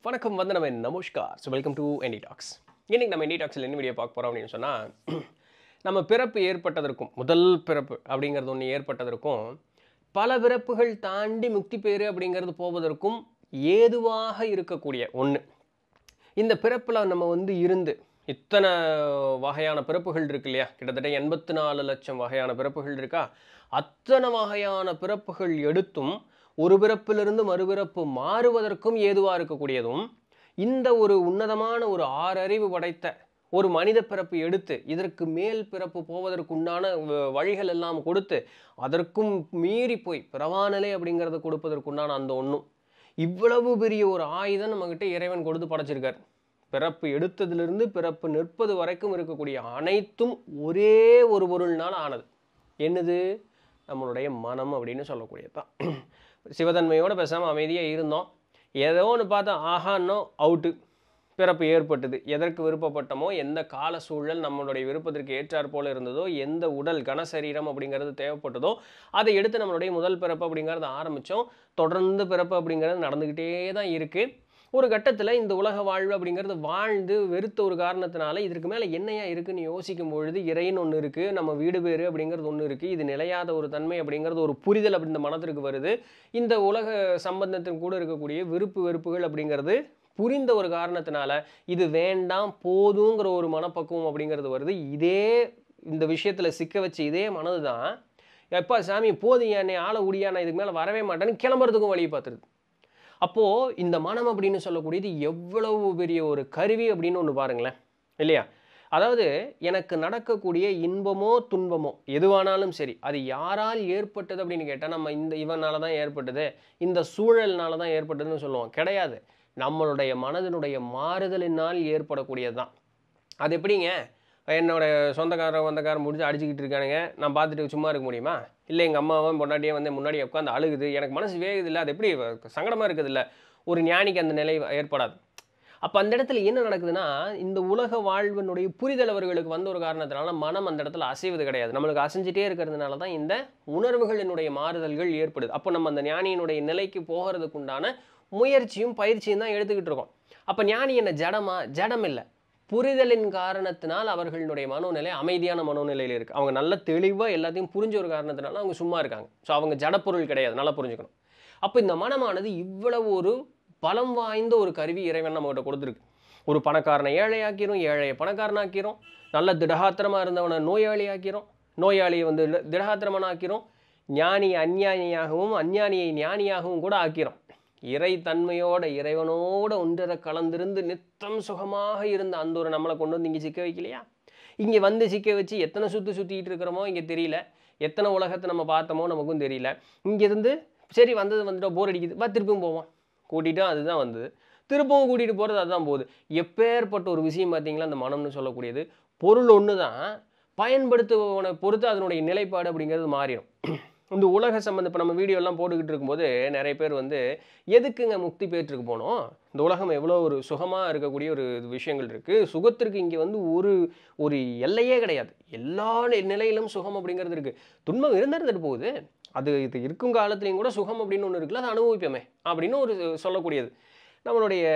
வணக்கம் வந்து நம்ம நமஸ்கார் so welcome to NT talks இன்னைக்கு நம்ம என்டி டாக்ஸில் என்ன வீடியோ பார்க்க போகிறோம் அப்படின்னு சொன்னால் நம்ம பிறப்பு ஏற்பட்டதற்கும் முதல் பிறப்பு அப்படிங்கிறது ஒன்று ஏற்பட்டதற்கும் பல பிறப்புகள் தாண்டி முக்தி பேறு அப்படிங்கிறது போவதற்கும் ஏதுவாக இருக்கக்கூடிய ஒன்று இந்த பிறப்பில் நம்ம வந்து இருந்து இத்தனை வகையான பிறப்புகள் இருக்கு இல்லையா கிட்டத்தட்ட எண்பத்தி நாலு லட்சம் வகையான பிறப்புகள் இருக்கா அத்தனை வகையான பிறப்புகள் எடுத்தும் ஒரு பிறப்பிலிருந்து மறுபிறப்பு மாறுவதற்கும் ஏதுவாக இருக்கக்கூடியதும் இந்த ஒரு உன்னதமான ஒரு ஆறறிவு படைத்த ஒரு மனித பிறப்பு எடுத்து இதற்கு மேல் பிறப்பு போவதற்குண்டான வ- வழிகள் எல்லாம் கொடுத்து அதற்கும் மீறி போய் பிறவாநிலை அப்படிங்கிறத கொடுப்பதற்குண்டான அந்த ஒன்றும் இவ்வளவு பெரிய ஒரு ஆயுதம் நம்மகிட்ட இறைவன் கொடுத்து படைச்சிருக்கார் பிறப்பு எடுத்ததிலிருந்து பிறப்பு நிற்பது வரைக்கும் இருக்கக்கூடிய அனைத்தும் ஒரே ஒரு பொருள்னால் ஆனது என்னது நம்மளுடைய மனம் அப்படின்னு சொல்லக்கூடியதுதான் சிவதன்மையோடு பேசாமல் அமைதியாக இருந்தோம் ஏதோ ஒன்று பார்த்தா ஆஹான்னோ அவுட்டு பிறப்பு ஏற்பட்டது எதற்கு விருப்பப்பட்டமோ எந்த கால சூழல் நம்மளுடைய விருப்பத்திற்கு ஏற்றாற் போல இருந்ததோ எந்த உடல் கனசரீரம் அப்படிங்கிறது தேவைப்பட்டதோ அதை எடுத்து நம்மளுடைய முதல் பிறப்பு அப்படிங்கிறத ஆரம்பித்தோம் தொடர்ந்து பிறப்பு அப்படிங்கிறது நடந்துக்கிட்டே தான் இருக்குது ஒரு கட்டத்தில் இந்த உலக வாழ்வு அப்படிங்கிறது வாழ்ந்து வெறுத்த ஒரு காரணத்தினால இதற்கு மேலே என்னையா இருக்குன்னு யோசிக்கும் பொழுது இறைன்னு ஒன்று இருக்குது நம்ம வீடு பேர் அப்படிங்கிறது ஒன்று இருக்குது இது நிலையாத ஒரு தன்மை அப்படிங்கிறது ஒரு புரிதல் அப்படி இந்த மனத்திற்கு வருது இந்த உலக சம்பந்தத்தின் கூட இருக்கக்கூடிய விருப்பு வெறுப்புகள் அப்படிங்கிறது புரிந்த ஒரு காரணத்தினால இது வேண்டாம் போதுங்கிற ஒரு மனப்பக்குவம் அப்படிங்கிறது வருது இதே இந்த விஷயத்தில் சிக்க வச்ச இதே மனது தான் எப்பா சாமி போதும் என்னை ஆள உடியா நான் இதுக்கு மேலே வரவே மாட்டேன்னு கிளம்புறதுக்கும் வழி பார்த்துருது அப்போது இந்த மனம் அப்படின்னு சொல்லக்கூடியது எவ்வளவு பெரிய ஒரு கருவி அப்படின்னு ஒன்று பாருங்களேன் இல்லையா அதாவது எனக்கு நடக்கக்கூடிய இன்பமோ துன்பமோ எதுவானாலும் சரி அது யாரால் ஏற்பட்டது அப்படின்னு கேட்டால் நம்ம இந்த இவனால தான் ஏற்பட்டது இந்த சூழல்னால தான் ஏற்பட்டதுன்னு சொல்லுவோம் கிடையாது நம்மளுடைய மனதினுடைய மாறுதலினால் ஏற்படக்கூடியது தான் அது எப்படிங்க என்னோட சொந்தக்காரன் வந்தக்காரன் முடிஞ்சு அடிச்சுக்கிட்டு இருக்கானுங்க நான் பார்த்துட்டு சும்மா இருக்க முடியுமா இல்லை எங்கள் அம்மாவும் பொண்டாட்டியே வந்து முன்னாடி உட்காந்து அழுகுது எனக்கு மனசு வேகுது இல்லை அது எப்படி சங்கடமாக இருக்குது இல்லை ஒரு ஞானிக்கு அந்த நிலை ஏற்படாது அப்போ அந்த இடத்துல என்ன நடக்குதுன்னா இந்த உலக வாழ்வினுடைய புரிதல் அவர்களுக்கு வந்த ஒரு காரணத்தினால மனம் அந்த இடத்துல அசைவது கிடையாது நம்மளுக்கு அசைஞ்சிட்டே இருக்கிறதுனால தான் இந்த உணர்வுகளினுடைய மாறுதல்கள் ஏற்படுது அப்போ நம்ம அந்த ஞானியினுடைய நிலைக்கு போகிறதுக்கு உண்டான முயற்சியும் பயிற்சியும் தான் எடுத்துக்கிட்டு இருக்கோம் அப்போ ஞானி என்ன ஜடமா ஜடம் இல்லை புரிதலின் காரணத்தினால் அவர்களுடைய மனோநிலை அமைதியான மனோநிலையில் இருக்குது அவங்க நல்ல தெளிவாக எல்லாத்தையும் புரிஞ்ச ஒரு காரணத்தினால அவங்க சும்மா இருக்காங்க ஸோ அவங்க ஜடப்பொருள் கிடையாது நல்லா புரிஞ்சுக்கணும் அப்போ இந்த மனமானது இவ்வளவு ஒரு பலம் வாய்ந்த ஒரு கருவி இறைவன் நம்மகிட்ட கொடுத்துருக்கு ஒரு பணக்காரனை ஏழையாக்கிறோம் ஏழையை பணக்காரனாக்கிறோம் நல்ல திடகாத்திரமாக இருந்தவனை நோயாளியாக்கிறோம் நோயாளியை வந்து ல- திடகாத்திரமனாக்கிறோம் ஞானி அஞ்ஞானியாகவும் அஞ்ஞானியை ஞானியாகவும் கூட ஆக்கிறோம் இறை தன்மையோட இறைவனோட ஒன்றர கலந்திருந்து நித்தம் சுகமாக இருந்த அந்த ஒரு நம்மளை கொண்டு வந்து இங்கே சிக்க வைக்கலையா இங்கே வந்து சிக்க வச்சு எத்தனை சுற்றி சுற்றிட்டு இருக்கிறோமோ இங்கே தெரியல எத்தனை உலகத்தை நம்ம பார்த்தோமோ நமக்கும் தெரியல இங்கேருந்து சரி வந்தது வந்துட்டோம் போர் அடிக்குது வா திருப்பியும் போவோம் கூட்டிகிட்டோம் அதுதான் வந்தது திருப்பவும் கூட்டிகிட்டு போகிறது அதுதான் போகுது எப்பேற்பட்ட ஒரு விஷயம் பார்த்தீங்களா அந்த மனம்னு சொல்லக்கூடியது பொருள் ஒன்று தான் பயன்படுத்துவனை பொறுத்து அதனுடைய நிலைப்பாடு அப்படிங்கிறது மாறிடும் இந்த உலக சம்மந்த இப்போ நம்ம வீடியோலாம் போட்டுக்கிட்டு இருக்கும்போது நிறைய பேர் வந்து எதுக்குங்க முக்தி பேற்றுக்கு போனோம் இந்த உலகம் எவ்வளோ ஒரு சுகமாக இருக்கக்கூடிய ஒரு விஷயங்கள் இருக்குது சுகத்திற்கு இங்கே வந்து ஒரு ஒரு எல்லையே கிடையாது எல்லா நி- நிலையிலும் சுகம் அப்படிங்கிறது இருக்குது துன்பம் இருந்துட்டு போகுது அது இது இருக்கும் காலத்துலேயும் கூட சுகம் அப்படின்னு ஒன்று இருக்குல்ல அதை அனுபவிப்போமே அப்படின்னு ஒரு சொல்லக்கூடியது நம்மளுடைய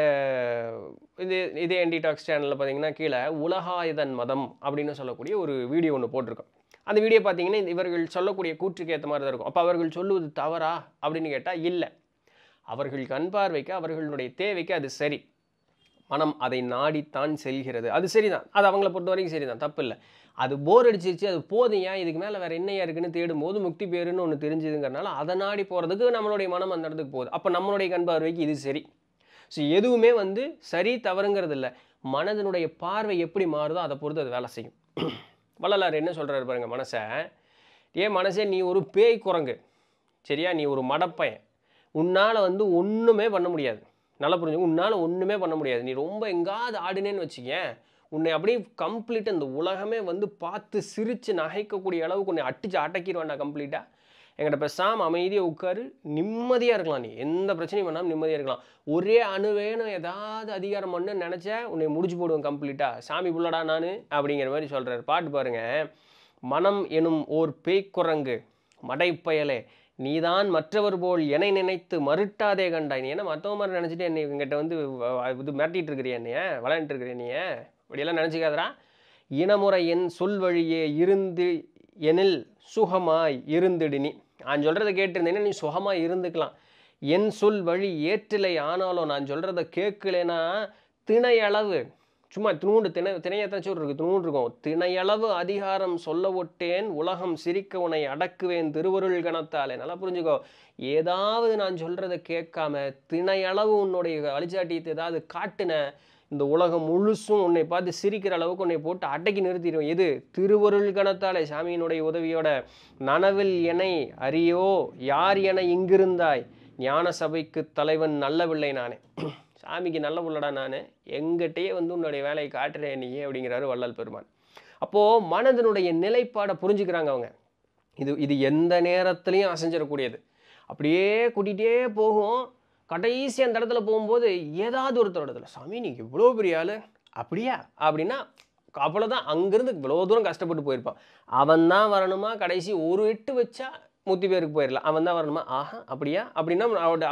இது இதே என்டி டாக்ஸ் சேனலில் பார்த்தீங்கன்னா கீழே உலகாயுதன் மதம் அப்படின்னு சொல்லக்கூடிய ஒரு வீடியோ ஒன்று போட்டிருக்கோம் அந்த வீடியோ பார்த்தீங்கன்னா இந்த இவர்கள் சொல்லக்கூடிய கூற்றுக்கு ஏற்ற மாதிரி தான் இருக்கும் அப்போ அவர்கள் சொல்லுவது தவறா அப்படின்னு கேட்டால் இல்லை அவர்கள் கண் பார்வைக்கு அவர்களுடைய தேவைக்கு அது சரி மனம் அதை நாடித்தான் செல்கிறது அது சரிதான் அது அவங்கள பொறுத்த வரைக்கும் சரிதான் தப்பு இல்லை அது போர் அடிச்சிருச்சு அது போதும் ஏன் இதுக்கு மேலே வேறு என்னையா இருக்குன்னு தேடும்போது முக்தி பேருன்னு ஒன்று தெரிஞ்சுதுங்கிறனால அதை நாடி போகிறதுக்கு நம்மளுடைய மனம் அந்த இடத்துக்கு போகுது அப்போ நம்மளுடைய கண் பார்வைக்கு இது சரி ஸோ எதுவுமே வந்து சரி தவறுங்கிறது இல்லை மனதினுடைய பார்வை எப்படி மாறுதோ அதை பொறுத்து அது வேலை செய்யும் வள்ளலார் என்ன சொல்கிறாரு பாருங்க மனசை ஏன் மனசே நீ ஒரு பேய் குரங்கு சரியா நீ ஒரு மடப்பையன் உன்னால் வந்து ஒன்றுமே பண்ண முடியாது நல்லா புரிஞ்சு உன்னால் ஒன்றுமே பண்ண முடியாது நீ ரொம்ப எங்காவது ஆடினேன்னு வச்சுக்கேன் உன்னை அப்படியே கம்ப்ளீட்டாக இந்த உலகமே வந்து பார்த்து சிரித்து நகைக்கக்கூடிய அளவுக்கு உன்னை அடிச்சு அடக்கிடுவான்டா கம்ப்ளீட்டாக எங்கிட்ட பேசாமல் அமைதியாக உட்காரு நிம்மதியாக இருக்கலாம் நீ எந்த பிரச்சனையும் பண்ணாமல் நிம்மதியாக இருக்கலாம் ஒரே அணுவேணும் ஏதாவது அதிகாரம் பண்ணு நினச்சா உன்னை முடிச்சு போடுவேன் கம்ப்ளீட்டாக சாமி புள்ளடா நான் அப்படிங்கிற மாதிரி சொல்கிறார் பாட்டு பாருங்க மனம் எனும் ஓர் பேய்க்குரங்கு மடைப்பயலே நீதான் மற்றவர் போல் என்னை நினைத்து மறுட்டாதே கண்டாய் நீ என்ன மற்றவங்க மாதிரி நினச்சிட்டு என்னை இவங்கிட்ட வந்து வ- இது மிரட்டிட்டு இருக்கிறியா என்னைய விளையாண்டுட்டு இருக்கிறிய நீ இப்படியெல்லாம் நினச்சிக்காதரா இனமுறை என் சொல் வழியே இருந்து எனில் சுகமாய் இருந்திடு நீ நான் சொல்கிறத கேட்டிருந்தேன்னா நீ சுகமாக இருந்துக்கலாம் என் சொல் வழி ஏற்றிலை ஆனாலும் நான் சொல்கிறத கேட்கலைன்னா திணையளவு சும்மா திணூண்டு திணை திணையத்தாச்சும் இருக்கு திணூண்டு இருக்கும் திணையளவு அதிகாரம் சொல்ல ஒட்டேன் உலகம் சிரிக்க உன்னை அடக்குவேன் திருவருள் கணத்தாலே நல்லா புரிஞ்சுக்கோ ஏதாவது நான் சொல்கிறத கேட்காம திணையளவு உன்னுடைய வழிச்சாட்டியத்தை ஏதாவது காட்டுன இந்த உலகம் முழுசும் உன்னை பார்த்து சிரிக்கிற அளவுக்கு உன்னை போட்டு அடக்கி நிறுத்திடுவோம் எது திருவருள் கணத்தாலே சாமியினுடைய உதவியோட நனவில் எனை அறியோ யார் என இங்கிருந்தாய் ஞான சபைக்கு தலைவன் நல்லவில்லை நானே சாமிக்கு நல்ல உள்ளடா நான் எங்கிட்டயே வந்து உன்னுடைய வேலையை காட்டுறேன் நீ அப்படிங்கிறாரு வள்ளல் பெருமான் அப்போது மனதனுடைய நிலைப்பாடை புரிஞ்சுக்கிறாங்க அவங்க இது இது எந்த நேரத்துலையும் அசைஞ்சிடக்கூடியது அப்படியே கூட்டிகிட்டே போகும் கடைசி அந்த இடத்துல போகும்போது ஏதாவது ஒருத்தர் இடத்துல சாமி நீங்கள் இவ்வளோ பெரிய ஆளு அப்படியா அப்படின்னா அவ்வளோதான் அங்கேருந்து இவ்வளோ தூரம் கஷ்டப்பட்டு போயிருப்பான் அவன் தான் வரணுமா கடைசி ஒரு எட்டு வச்சா நூற்றி பேருக்கு போயிடலாம் அவன் தான் வரணுமா ஆஹா அப்படியா அப்படின்னா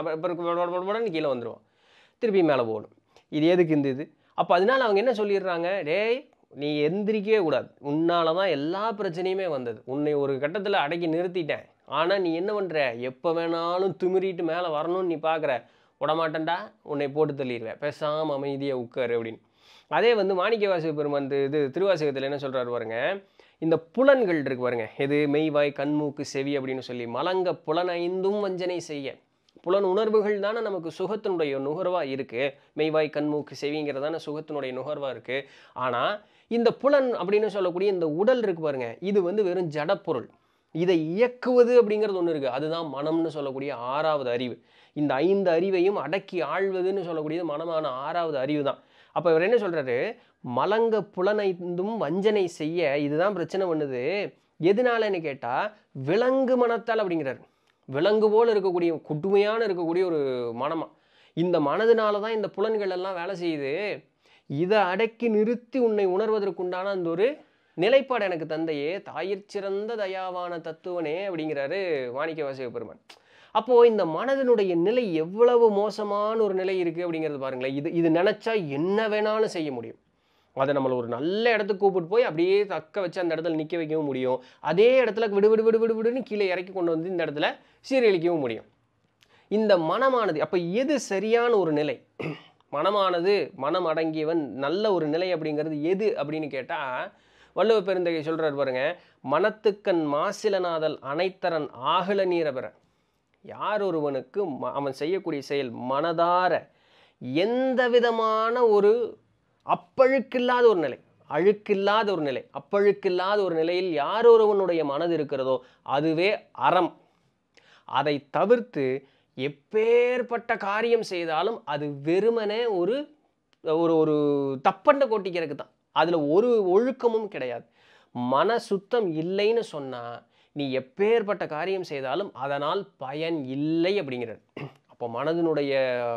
அவன் கீழே வந்துடுவான் திருப்பி மேலே போகணும் இது எதுக்கு இந்த இது அப்போ அதனால அவங்க என்ன சொல்லிடுறாங்க டேய் நீ எந்திரிக்கவே கூடாது உன்னால தான் எல்லா பிரச்சனையுமே வந்தது உன்னை ஒரு கட்டத்தில் அடக்கி நிறுத்திட்டேன் ஆனால் நீ என்ன பண்ணுற எப்போ வேணாலும் திமிரிட்டு மேலே வரணும்னு நீ பார்க்குற விடமாட்டேன்டா உன்னை போட்டு தள்ளிடுவேன் பேசாமல் அமைதியாக உட்காரு அப்படின்னு அதே வந்து மாணிக்கவாசக பெருமான் இது- இது திருவாசகத்தில் என்ன சொல்கிறாரு பாருங்க இந்த புலன்கள் இருக்கு பாருங்க எது மெய்வாய் கண்மூக்கு செவி அப்படின்னு சொல்லி மலங்க புலனைந்தும் வஞ்சனை செய்ய புலன் உணர்வுகள் தானே நமக்கு சுகத்தினுடைய நுகர்வாக இருக்குது மெய்வாய் கண்மூக்கு செவிங்கிறதான சுகத்தினுடைய நுகர்வாக இருக்குது ஆனால் இந்த புலன் அப்படின்னு சொல்லக்கூடிய இந்த உடல் இருக்கு பாருங்க இது வந்து வெறும் ஜடப்பொருள் இதை இயக்குவது அப்படிங்கிறது ஒன்று இருக்குது அதுதான் மனம்னு சொல்லக்கூடிய ஆறாவது அறிவு இந்த ஐந்து அறிவையும் அடக்கி ஆள்வதுன்னு சொல்லக்கூடியது மனமான ஆறாவது அறிவு தான் அப்போ இவர் என்ன சொல்றாரு மலங்க புலனைந்தும் வஞ்சனை செய்ய இதுதான் பிரச்சனை பண்ணுது எதனாலன்னு கேட்டால் விலங்கு மனத்தால் அப்படிங்கிறார் விலங்கு போல் இருக்கக்கூடிய கொடுமையான இருக்கக்கூடிய ஒரு மனமா இந்த மனதினால தான் இந்த புலன்கள் எல்லாம் வேலை செய்யுது இதை அடக்கி நிறுத்தி உன்னை உணர்வதற்குண்டான அந்த ஒரு நிலைப்பாடு எனக்கு தந்தையே தாயிற் சிறந்த தயாவான தத்துவனே அப்படிங்கிறாரு மாணிக்க வாசக பெருமான் அப்போது இந்த மனதினுடைய நிலை எவ்வளவு மோசமான ஒரு நிலை இருக்குது அப்படிங்கிறது பாருங்களேன் இது இது நினச்சா என்ன வேணாலும் செய்ய முடியும் அதை நம்மளை ஒரு நல்ல இடத்துக்கு கூப்பிட்டு போய் அப்படியே தக்க வச்சு அந்த இடத்துல நிற்க வைக்கவும் முடியும் அதே இடத்துல விடு விடு விடு விடு விடுன்னு கீழே இறக்கி கொண்டு வந்து இந்த இடத்துல சீரழிக்கவும் முடியும் இந்த மனமானது அப்போ எது சரியான ஒரு நிலை மனமானது மனம் அடங்கியவன் நல்ல ஒரு நிலை அப்படிங்கிறது எது அப்படின்னு கேட்டால் வள்ளுவ பெருந்தகை சொல்றார் பாருங்க மனத்துக்கண் மாசிலனாதல் அனைத்தரன் ஆகல நீரபெற யார் ஒருவனுக்கு ம- அவன் செய்யக்கூடிய செயல் மனதார எந்த விதமான ஒரு அப்பழுக்கில்லாத ஒரு நிலை அழுக்கில்லாத ஒரு நிலை அப்பழுக்கில்லாத ஒரு நிலையில் யார் ஒருவனுடைய மனது இருக்கிறதோ அதுவே அறம் அதை தவிர்த்து எப்பேற்பட்ட காரியம் செய்தாலும் அது வெறுமனே ஒரு ஒரு ஒரு தப்பண்ட கொட்டிக்கிறதுக்கு தான் அதில் ஒரு ஒழுக்கமும் கிடையாது மன சுத்தம் இல்லைன்னு சொன்னால் நீ எப்பேற்பட்ட காரியம் செய்தாலும் அதனால் பயன் இல்லை அப்படிங்கிறது அப்போ மனதினுடைய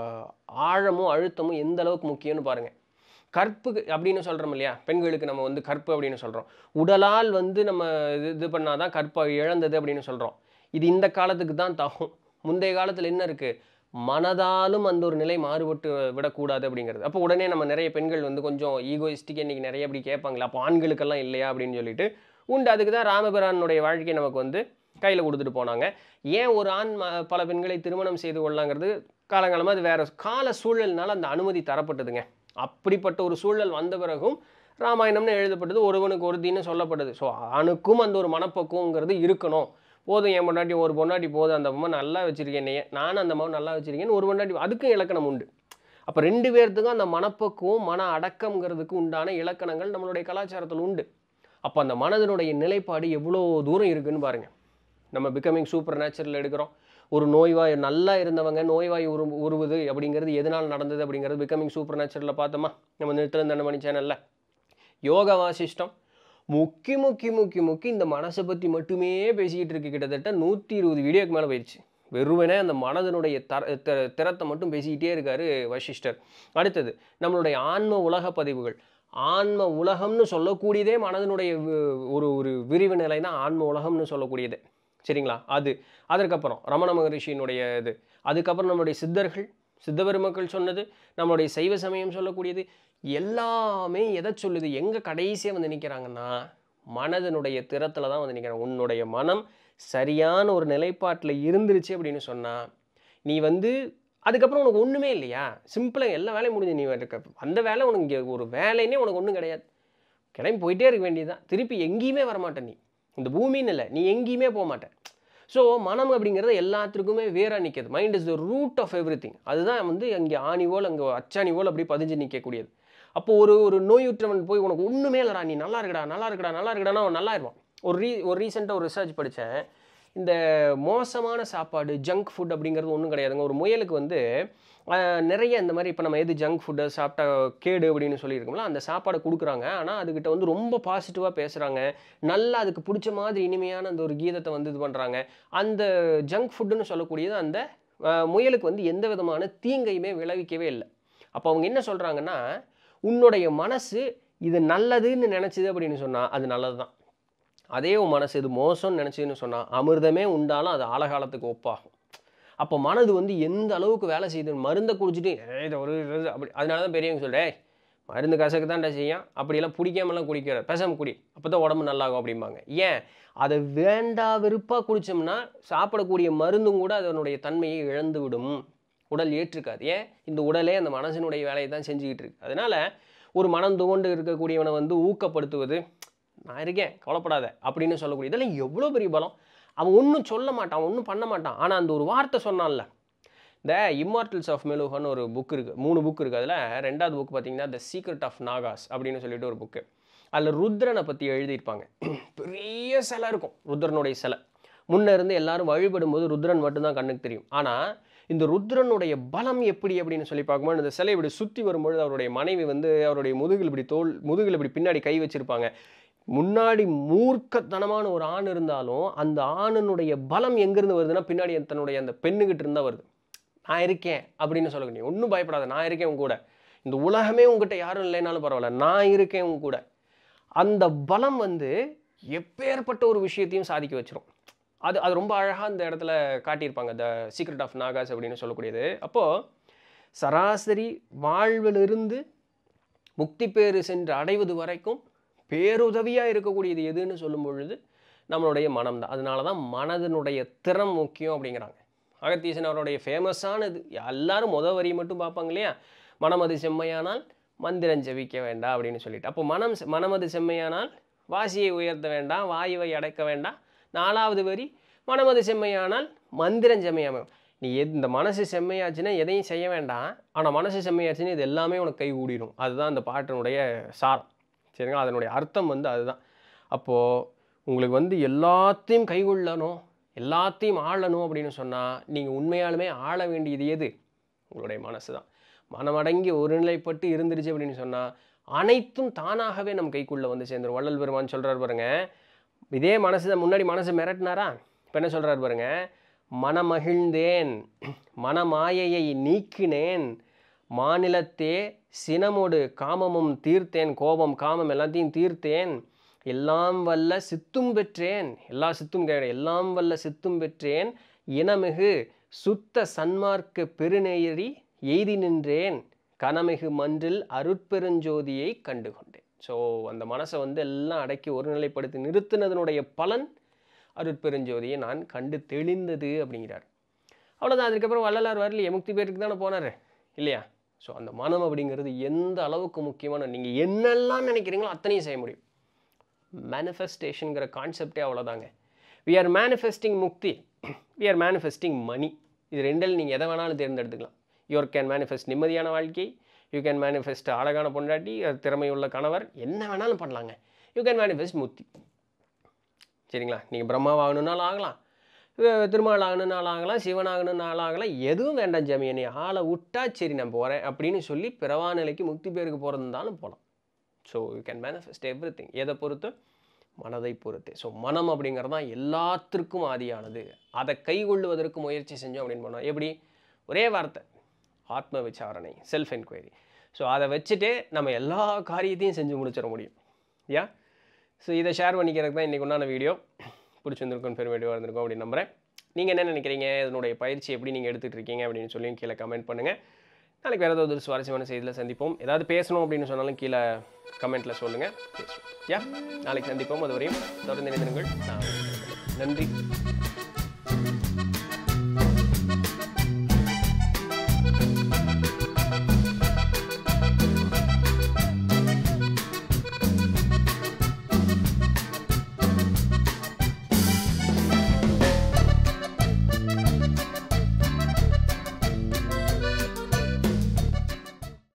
ஆழமும் அழுத்தமும் எந்த அளவுக்கு முக்கியம்னு பாருங்கள் கற்பு அப்படின்னு சொல்கிறோம் இல்லையா பெண்களுக்கு நம்ம வந்து கற்பு அப்படின்னு சொல்கிறோம் உடலால் வந்து நம்ம இது இது பண்ணாதான் கற்பை இழந்தது அப்படின்னு சொல்கிறோம் இது இந்த காலத்துக்கு தான் தகும் முந்தைய காலத்தில் என்ன இருக்குது மனதாலும் அந்த ஒரு நிலை மாறுபட்டு விடக்கூடாது அப்படிங்கிறது அப்போ உடனே நம்ம நிறைய பெண்கள் வந்து கொஞ்சம் ஈகோயிஸ்டிக் இன்னைக்கு நிறைய அப்படி கேட்பாங்களா அப்போ ஆண்களுக்கெல்லாம் இல்லையா அப்படின்னு சொல்லிட்டு உண்டு அதுக்கு தான் ராமபிரானுடைய வாழ்க்கை நமக்கு வந்து கையில் கொடுத்துட்டு போனாங்க ஏன் ஒரு ஆண் ம- பல பெண்களை திருமணம் செய்து கொள்ளலாங்கிறது காலங்காலமாக அது வேற கால சூழல்னால அந்த அனுமதி தரப்பட்டதுங்க அப்படிப்பட்ட ஒரு சூழல் வந்த பிறகும் ராமாயணம்னு எழுதப்பட்டது ஒருவனுக்கு ஒருத்தின்னு சொல்லப்பட்டது ஸோ ஆணுக்கும் அந்த ஒரு மனப்பக்குவங்கிறது இருக்கணும் போதும் என் பொண்டாட்டி ஒரு பொண்டாட்டி போதும் அந்த அம்மா நல்லா வச்சிருக்கேன் என்னைய நானும் அந்த அம்மா நல்லா வச்சிருக்கேன்னு ஒரு பொண்டாட்டி அதுக்கும் இலக்கணம் உண்டு அப்போ ரெண்டு பேர்த்துக்கும் அந்த மனப்பக்குவம் மன அடக்கம்ங்கிறதுக்கு உண்டான இலக்கணங்கள் நம்மளுடைய கலாச்சாரத்தில் உண்டு அப்போ அந்த மனதினுடைய நிலைப்பாடு எவ்வளோ தூரம் இருக்குன்னு பாருங்க நம்ம பிகமிங் சூப்பர் நேச்சுரல் எடுக்கிறோம் ஒரு நோய்வாய் நல்லா இருந்தவங்க நோய்வாய் உரு உருவுது அப்படிங்கிறது எதனால் நடந்தது அப்படிங்கிறது பிகமிங் சூப்பர் நேச்சுரலில் பார்த்தோமா நம்ம நிறுத்திருந்த மணி சேனலில் யோகா வாசிஷ்டம் முக்கி முக்கி முக்கி முக்கி இந்த மனசை பற்றி மட்டுமே பேசிக்கிட்டு இருக்கு கிட்டத்தட்ட நூற்றி இருபது வீடியோக்கு மேலே போயிடுச்சு வெறுமனே அந்த மனதனுடைய தர தி- திறத்தை மட்டும் பேசிக்கிட்டே இருக்காரு வசிஷ்டர் அடுத்தது நம்மளுடைய ஆன்ம உலக பதிவுகள் ஆன்ம உலகம்னு சொல்லக்கூடியதே மனதனுடைய வி- ஒரு ஒரு விரிவு நிலை தான் ஆன்ம உலகம்னு சொல்லக்கூடியது சரிங்களா அது அதற்கப்புறம் ரமண மகரிஷியினுடைய இது அதுக்கப்புறம் நம்மளுடைய சித்தர்கள் சித்த பெருமக்கள் சொன்னது நம்மளுடைய சைவ சமயம் சொல்லக்கூடியது எல்லாமே எதை சொல்லுது எங்கே கடைசியாக வந்து நிற்கிறாங்கன்னா மனதனுடைய திறத்தில் தான் வந்து நிற்கிறாங்க உன்னுடைய மனம் சரியான ஒரு நிலைப்பாட்டில் இருந்துருச்சு அப்படின்னு சொன்னால் நீ வந்து அதுக்கப்புறம் உனக்கு ஒன்றுமே இல்லையா சிம்பிளாக எல்லா வேலையும் முடிஞ்சு நீ இருக்க அந்த வேலை உனக்கு இங்கே ஒரு வேலைன்னே உனக்கு ஒன்றும் கிடையாது கிளம்பி போயிட்டே இருக்க வேண்டியதுதான் திருப்பி எங்கேயுமே வரமாட்டேன் நீ இந்த பூமின்னு இல்லை நீ எங்கேயுமே போக மாட்டேன் ஸோ மனம் அப்படிங்கிறது எல்லாத்துக்குமே வேறாக நிற்கிது mind is the root of everything அதுதான் வந்து அங்கே ஆணிவோல் அங்கே அச்சாணிவோல் அப்படி பதிஞ்சு நிற்கக்கூடியது அப்போ ஒரு ஒரு நோயுற்றவன் போய் உனக்கு ஒன்றுமே இல்லைடா நீ நல்லா இருக்கடா நல்லா இருக்கடா நல்லா இருக்கடானா அவன் நல்லா இருப்பான் ஒரு ரீ ஒரு ரீசெண்டாக ஒரு ரிசர்ச் படித்தேன் இந்த மோசமான சாப்பாடு ஜங்க் ஃபுட் அப்படிங்கிறது ஒன்றும் கிடையாதுங்க ஒரு முயலுக்கு வந்து ஆஹ், நிறைய இந்த மாதிரி இப்போ நம்ம எது ஜங்க் ஃபுட்டை சாப்பிட்டா கேடு அப்படின்னு சொல்லியிருக்கோம்ல அந்த சாப்பாடை கொடுக்குறாங்க ஆனால் அதுக்கிட்ட வந்து ரொம்ப பாசிட்டிவாக பேசுகிறாங்க நல்லா அதுக்கு பிடிச்ச மாதிரி இனிமையான அந்த ஒரு கீதத்தை வந்து இது பண்ணுறாங்க அந்த ஜங்க் ஃபுட்டுன்னு சொல்லக்கூடியது அந்த ஆஹ், முயலுக்கு வந்து எந்த விதமான தீங்கையுமே விளைவிக்கவே இல்லை அப்போ அவங்க என்ன சொல்கிறாங்கன்னா உன்னுடைய மனசு இது நல்லதுன்னு நினச்சிது அப்படின்னு சொன்னால் அது நல்லது தான் அதே உன் மனசு இது மோசம்னு நினச்சிதுன்னு சொன்னால் அமிர்தமே உண்டாலும் அது ஆழகாலத்துக்கு ஒப்பாகும் அப்போ மனது வந்து எந்த அளவுக்கு வேலை செய்யுது மருந்தை குடிச்சிட்டு "ஏய், இது ஒரு இது அப்படி அதனால தான் பெரியவங்க சொல்கிறேன் மருந்து கசக்கு தான்டா செய்யும் அப்படியெல்லாம் பிடிக்காமலாம் குடிக்கிற பேசாம குடி அப்போ தான் உடம்பு நல்லாகும் அப்படிம்பாங்க ஏன் அதை வேண்டா வெறுப்பாக குடித்தோம்னா சாப்பிடக்கூடிய மருந்தும் கூட அதனுடைய தன்மையை இழந்து விடும் உடல் ஏற்றுக்காது ஏன் இந்த உடலே அந்த மனசினுடைய வேலையை தான் செஞ்சுக்கிட்டு இருக்கு அதனால ஒரு மனம் துவண்டு இருக்கக்கூடியவனை வந்து ஊக்கப்படுத்துவது நான் இருக்கேன் கவலைப்படாத அப்படின்னு சொல்லக்கூடிய இதெல்லாம் எவ்வளோ பெரிய பலம் அவன் ஒன்றும் சொல்ல மாட்டான் ஒன்றும் பண்ண மாட்டான் ஆனால் அந்த ஒரு வார்த்தை சொன்னான்ல இந்த இம்மார்டல்ஸ் ஆஃப் மெலுஹான்னு ஒரு புக் இருக்குது மூணு புக் இருக்குது அதில் ரெண்டாவது புக் பார்த்தீங்கன்னா த சீக்ரெட் ஆஃப் நாகாஸ் அப்படின்னு சொல்லிட்டு ஒரு புக்கு அதில் ருத்ரனை பற்றி எழுதியிருப்பாங்க பெரிய சிலை இருக்கும் ருத்ரனுடைய சிலை முன்ன இருந்து எல்லாரும் வழிபடும்போது ருத்ரன் மட்டும்தான் கண்ணுக்கு தெரியும் ஆனால் இந்த ருத்ரனுடைய பலம் எப்படி அப்படின்னு சொல்லி பார்க்கும்போது இந்த சிலை இப்படி சுற்றி வரும்பொழுது அவருடைய மனைவி வந்து அவருடைய முதுகில் இப்படி தோல் முதுகில் இப்படி பின்னாடி கை வச்சிருப்பாங்க முன்னாடி மூர்க்கத்தனமான ஒரு ஆண் இருந்தாலும் அந்த ஆணினுடைய பலம் எங்கேருந்து வருதுன்னா பின்னாடி தன்னுடைய அந்த பெண்ணுகிட்ட இருந்தால் வருது நான் இருக்கேன் அப்படின்னு சொல்ல நீ ஒன்றும் பயப்படாத நான் இருக்கேன் உன் கூட இந்த உலகமே உங்ககிட்ட யாரும் இல்லைனாலும் பரவாயில்ல நான் இருக்கேன் உன் கூட அந்த பலம் வந்து எப்பேற்பட்ட ஒரு விஷயத்தையும் சாதிக்க வச்சிரும் அது அது ரொம்ப அழகாக அந்த இடத்துல காட்டியிருப்பாங்க த சீக்ரெட் ஆஃப் நாகாஸ் அப்படின்னு சொல்லக்கூடியது அப்போது சராசரி வாழ்விலிருந்து முக்தி பேறு சென்று அடைவது வரைக்கும் பேருதவியாக இருக்கக்கூடியது எதுன்னு சொல்லும் பொழுது நம்மளுடைய மனம் தான் அதனால தான் மனதினுடைய திறம் முக்கியம் அப்படிங்கிறாங்க அகத்தீசன் அவருடைய ஃபேமஸானது எல்லாரும் முத வரி மட்டும் பார்ப்பாங்க இல்லையா மனமது செம்மையானால் மந்திரம் ஜெபிக்க வேண்டாம் அப்படின்னு சொல்லிட்டு அப்போ மனம் செ- மனமது செம்மையானால் வாசியை உயர்த்த வேண்டாம் வாயுவை அடைக்க வேண்டாம் நாலாவது வரி மனமது செம்மையானால் மந்திரம் செம்மையாம நீ எத் இந்த மனசு செம்மையாச்சுன்னா எதையும் செய்ய வேண்டாம் ஆனால் மனசு செம்மையாச்சுன்னா இது எல்லாமே உனக்கு கை கூடிடும் அதுதான் அந்த பாட்டினுடைய சாரம் சரிங்களா அதனுடைய அர்த்தம் வந்து அதுதான் அப்போது உங்களுக்கு வந்து எல்லாத்தையும் கைகொள்ளணும் எல்லாத்தையும் ஆளணும் அப்படின்னு சொன்னால் நீங்கள் உண்மையாலுமே ஆள வேண்டியது எது உங்களுடைய மனசு தான் மனமடங்கி ஒருநிலைப்பட்டு இருந்துருச்சு அப்படின்னு சொன்னால் அனைத்தும் தானாகவே நம் கைக்குள்ளே வந்து சேர்ந்துரும் வள்ளல் பெருமான் சொல்கிறார் பாருங்க இதே மனசு தான் முன்னாடி மனசு மிரட்டினாரா இப்போ என்ன சொல்கிறார் பாருங்க மனமகிழ்ந்தேன் மனமாயையை நீக்கினேன் மாநிலத்தே சினமோடு காமமும் தீர்த்தேன் கோபம் காமம் எல்லாத்தையும் தீர்த்தேன் எல்லாம் வல்ல சித்தும் பெற்றேன் எல்லா சித்தும் கிடையாது எல்லாம் வல்ல சித்தும் பெற்றேன் இனமிகு சுத்த சன்மார்க்க பெருநெயரி எய்தி நின்றேன் கனமிகு மன்றில் அருட்பெருஞ்சோதியை கண்டு கொண்டேன் ஸோ அந்த மனசை வந்து எல்லாம் அடக்கி ஒருநிலைப்படுத்தி நிறுத்தினதனுடைய பலன் அருட்பெருஞ்சோதியை நான் கண்டு தெளிந்தது அப்படிங்கிறார் அவ்வளோதான் அதுக்கப்புறம் வள்ளலார் வரலையே முக்தி பேருக்கு தானே போனார் இல்லையா ஸோ அந்த மனம் அப்படிங்கிறது எந்த அளவுக்கு முக்கியமான நீங்கள் என்னெல்லாம் நினைக்கிறீங்களோ அத்தனையும் செய்ய முடியும் மேனிஃபெஸ்டேஷனுங்கிற கான்செப்டே அவ்வளோதாங்க வி ஆர் மேனிஃபெஸ்டிங் முக்தி வி ஆர் மேனிஃபெஸ்டிங் மணி இது ரெண்டில் நீங்கள் எதை வேணாலும் தேர்ந்தெடுத்துக்கலாம் யுவர் கேன் மேனிஃபெஸ்ட் நிம்மதியான வாழ்க்கை யூ கேன் மேனிஃபெஸ்ட் அழகான பொண்டாட்டி திறமையுள்ள கணவர் என்ன வேணாலும் பண்ணலாங்க யூ கேன் மேனிஃபெஸ்ட் முக்தி சரிங்களா நீங்கள் பிரம்மாவாகணுன்னாலும் ஆகலாம் அஹ் திருமால் ஆகணுன்னாலும் ஆகலாம் சிவன் ஆகணுன்னாலும் ஆகலாம் எதுவும் வேண்டாம் ஜாமி என்னை ஆளை விட்டா சரி நான் போகிறேன் அப்படின்னு சொல்லி பிறவா நிலைக்கு முக்தி பேருக்கு போகிறதுனாலும் போகலாம் so you can manifest everything எதை பொறுத்து மனதை பொறுத்து ஸோ மனம் அப்படிங்கிறது தான் எல்லாத்திற்கும் ஆதியானது அதை கைகொள்ளுவதற்கு முயற்சி செஞ்சோம் அப்படின்னு பண்ணோம் எப்படி ஒரே வார்த்தை ஆத்ம விசாரணை செல்ஃப் என்கொயரி ஸோ அதை வச்சுட்டே நம்ம எல்லா காரியத்தையும் செஞ்சு முடிச்சிட முடியும் யா ஸோ இதை ஷேர் பண்ணிக்கிறதுக்கு தான் இன்றைக்கி உண்டான வீடியோ பிடிச்சிருந்திருக்கும் பெருமையாக இருந்திருக்கும் அப்படின்னு நம்புகிறேன் நீங்கள் என்ன நினைக்கிறீங்க இதனுடைய பயிற்சி எப்படி நீங்கள் எடுத்துகிட்டு இருக்கீங்க அப்படின்னு சொல்லி கீழே கமெண்ட் பண்ணுங்கள் நாளைக்கு வேறு ஏதாவது ஒரு சுவாரஸ்யமான செய்தியில் சந்திப்போம் ஏதாவது பேசணும் அப்படின்னு சொன்னாலும் கீழே கமெண்ட்டில் சொல்லுங்கள் பேசுவோம் யா நாளைக்கு சந்திப்போம் அது வரையும் தொடர்ந்து இணைந்திருங்கள் நான் நன்றி